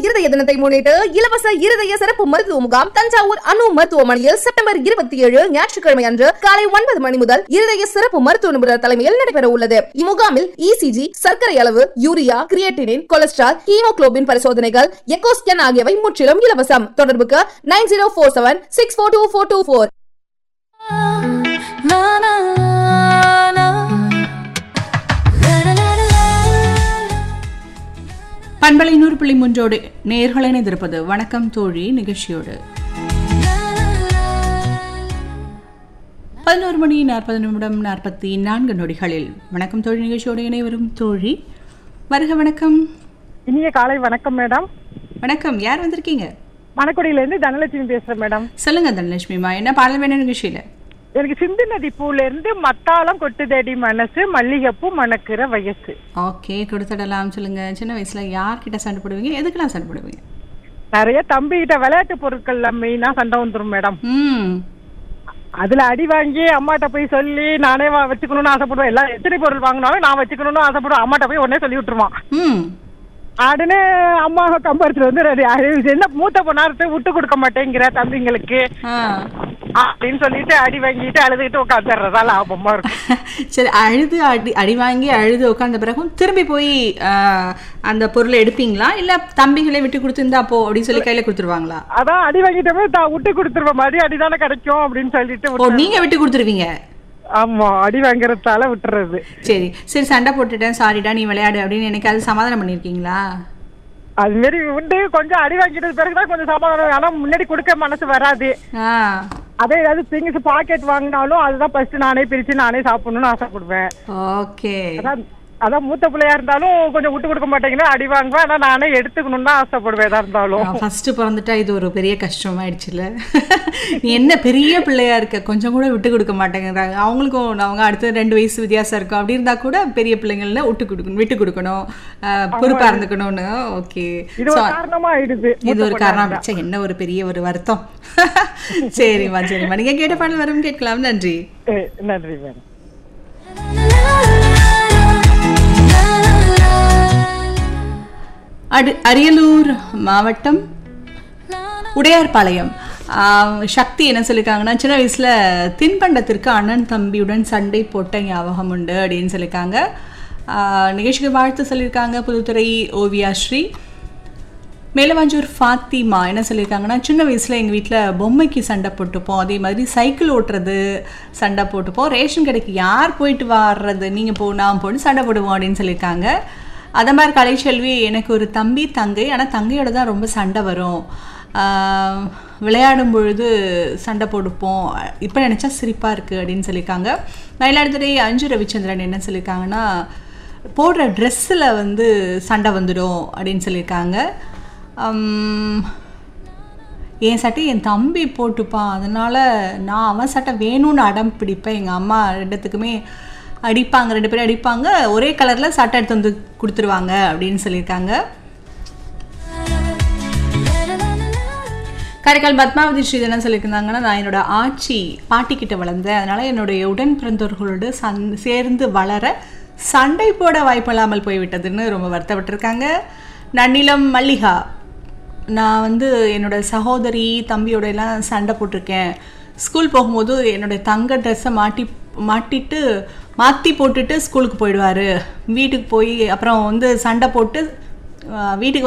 இருதய தினத்தை முன்னிட்டு இலவச இருதய சிறப்பு மருத்துவ முகாம் தஞ்சாவூர் அணு மருத்துவமனையில் செப்டம்பர் இருபத்தி ஏழு ஞாயிற்றுக்கிழமை அன்று காலை ஒன்பது மணி முதல் இருதய சிறப்பு மருத்துவ நிபுணர் தலைமையில் நடைபெற உள்ளது இம்முகாமில் இசிஜி சர்க்கரை அளவு யூரியா கிரியேட்டினின் கொலஸ்ட்ரால் ஹீமோகுளோபின் பரிசோதனைகள் எக்கோ ஸ்கேன் ஆகியவை முற்றிலும் இலவசம் தொடர்புக்கு nine zero four seven six four two four two four Na na na La la la la பண்பலை நூறு புள்ளி மூன்றோடு நேர்களை இணைந்திருப்பது வணக்கம் தோழி நிகழ்ச்சியோடு பதினோரு மணி நாற்பது நிமிடம் நாற்பத்தி நான்கு நொடிகளில் வணக்கம் தோழி நிகழ்ச்சியோடு இணைவரும் தோழி வருக வணக்கம் இனிய காலை வணக்கம் மேடம் வணக்கம் யார் வந்திருக்கீங்க மணக்குடியில இருந்து தனலட்சுமி பேசுறேன் மேடம் சொல்லுங்க தனலட்சுமிமா என்ன பாடல் வேணும் நிகழ்ச்சியில எனக்கு சிந்து நதி பூல இருந்து மத்தாளம் கொட்டுதடி மனசு மல்லிகைப்பூ மணக்கிற வயசு ஓகே கொடுத்துடலாம் சொல்லுங்க சின்ன வயசுல யார்கிட்ட சண்டை போடுவீங்க எதுக்கெல்லாம் சண்டை போடுவீங்க நிறைய தம்பி கிட்ட விளையாட்டு பொருட்கள்ல மெயினா சண்டை வந்துரும் மேடம் ம் அதுல அடி வாங்கி அம்மாட்ட போய் சொல்லி நானே வா- வச்சுக்கணும்னு ஆசைப்படுவேன் எல்லாம் எத்தனை பொருள் வாங்கினாலும் நான் வச்சுக்கணும்னு ஆசைப்படுவேன் அம்மாட்ட போய் உடனே சொல்லி விட்டுருவான் ம் உடனே அம்மா கம்பரத்துல வந்து ரெடி ஆயிடுச்சு. என்ன மூத்த பொண்ணாரத்தை விட்டு கொடுக்க மாட்டேங்கிற தம்பிங்களுக்கு ஆ அப்படின்னு சொல்லிட்டு அடி வாங்கிட்டு அழுதுகிட்டு உட்காந்துறதா லாபமா இருக்கும் சரி அழுது அடி அடி வாங்கி அழுது உட்காந்த பிறகும் திரும்பி போய் ஆஹ், அந்த பொருளை எடுப்பீங்களா இல்ல தம்பிகளை விட்டு கொடுத்துருந்தா போ அப்படின்னு சொல்லி கையில கொடுத்துருவாங்களா அதான் அடி வாங்கிட்டோமே தான் விட்டு கொடுத்துருவேன் மறுபடியும் அடிதானே கிடைக்கும் அப்படின்னு சொல்லிட்டு ஓ விட்டுறது. நீங்க விட்டு கொடுத்துருவீங்க ஆமா அடி வாங்குறதால விட்டுறது சரி சரி சண்டை போட்டுட்டேன் சாரிடா நீ விளையாடு அப்படின்னு எனக்கு அது சமாதானம் பண்ணியிருக்கீங்களா அது மாரி உண்டு கொஞ்சம் அடி வாங்கிட்டது பிறகுதான் கொஞ்சம் சமாதானம் ஆனா முன்னாடி கொடுக்க மனசு வராது ஆ அதே ஏதாவது திங்ஸ் பாக்கெட் வாங்கினாலும் அதுதான் ஃபர்ஸ்ட் நானே பிரிச்சு நானே சாப்பிடணும்னு ஆசைப்படுவேன் ஓகே அதான் அதான் மூத்த பிள்ளையா இருந்தாலும் கொஞ்சம் விட்டு கொடுக்க மாட்டேங்கன்னா அடி வாங்குவேன் ஆனா நானே எடுத்துக்கணும்னு தான் ஆசைப்படுவேன் எதா இருந்தாலும் ஃபர்ஸ்ட் பிறந்துட்டா இது ஒரு பெரிய கஷ்டமாயிடுச்சுல நீ என்ன பெரிய பிள்ளையா இருக்க கொஞ்சம் கூட விட்டு கொடுக்க மாட்டேங்கிறாங்க அவங்களுக்கும் அவங்க அடுத்து ரெண்டு வயசு வித்தியாசம் இருக்கும் அப்படி இருந்தா கூட பெரிய பிள்ளைங்கள விட்டு கொடுக்கணும் விட்டு கொடுக்கணும் ஆஹ், பொறுப்பா இருந்துக்கணும்னு ஓகே இது ஒரு காரணமா ஆயிடுது இது ஒரு காரணம் ச்சே, என்ன ஒரு பெரிய ஒரு வருத்தம் சரிம்மா சரிம்மா நீங்க கேட்ட பாடல் வரும் கேட்கலாம் நன்றி ஏ, நன்றி மேடம் அடு அரியலூர் மாவட்டம் உடையார்பாளையம் ஆஹ், சக்தி என்ன சொல்லியிருக்காங்கன்னா சின்ன வயசுல தின்பண்டத்திற்கு அண்ணன் தம்பியுடன் சண்டை போட்ட ஞாபகம் உண்டு அப்படின்னு சொல்லியிருக்காங்க ஆஹ், நிகழ்ச்சிக்கு வாழ்த்து சொல்லியிருக்காங்க புதுத்துறை ஓவியா ஸ்ரீ மேலவாஞ்சூர் ஃபாத்திமா என்ன சொல்லியிருக்காங்கன்னா சின்ன வயசில் எங்கள் வீட்டில் பொம்மைக்கு சண்டை போட்டுப்போம் அதே மாதிரி சைக்கிள் ஓட்டுறது சண்டை போட்டுப்போம் ரேஷன் கடைக்கு யார் போயிட்டு வர்றது நீங்கள் போ நான் போட்டு சண்டை போடுவோம் அப்படின்னு சொல்லியிருக்காங்க அதே மாதிரி கலைச்செல்வி எனக்கு ஒரு தம்பி தங்கை ஆனால் தங்கையோட தான் ரொம்ப சண்டை வரும் ஆஹ், விளையாடும் பொழுது சண்டை போட்டுப்போம் இப்போ நினச்சா சிரிப்பாக இருக்குது அப்படின்னு சொல்லியிருக்காங்க மயிலாடுதுறை அஞ்சு ரவிச்சந்திரன் என்ன சொல்லியிருக்காங்கன்னா போடுற ட்ரெஸ்ஸில் வந்து சண்டை வந்துடும் அப்படின்னு சொல்லியிருக்காங்க உம், என் சட்டை என் தம்பி போட்டுப்பான் அதனால் நான் அவன் சட்டை வேணும்னு அடம் பிடிப்பேன் எங்கள் அம்மா ரெண்டுத்துக்குமே அடிப்பாங்க ரெண்டு பேரும் அடிப்பாங்க ஒரே கலரில் சட்டை எடுத்து வந்து கொடுத்துருவாங்க அப்படின்னு சொல்லியிருக்காங்க காரைக்கால் பத்மாவதி ஸ்ரீ என்ன சொல்லியிருந்தாங்கன்னா நான் என்னோட ஆட்சி பாட்டிக்கிட்ட வளர்ந்தேன் அதனால் என்னுடைய உடன் பிறந்தவர்களோடு சந் சேர்ந்து வளர சண்டை போட வாய்ப்பில்லாமல் போய்விட்டதுன்னு ரொம்ப வருத்தப்பட்டிருக்காங்க நன்னிலம் மல்லிகா நான் வந்து என்னோட சகோதரி தம்பியோட எல்லாம் சண்டை போட்டிருக்கேன் ஸ்கூல் போகும்போது என்னோட தங்க ட்ரெஸ்ஸை மாட்டி மாட்டிட்டு மாற்றி போட்டுட்டு ஸ்கூலுக்கு போயிடுவார் வீட்டுக்கு போய் அப்புறம் வந்து சண்டை போட்டு அஹ், வீட்டுக்கு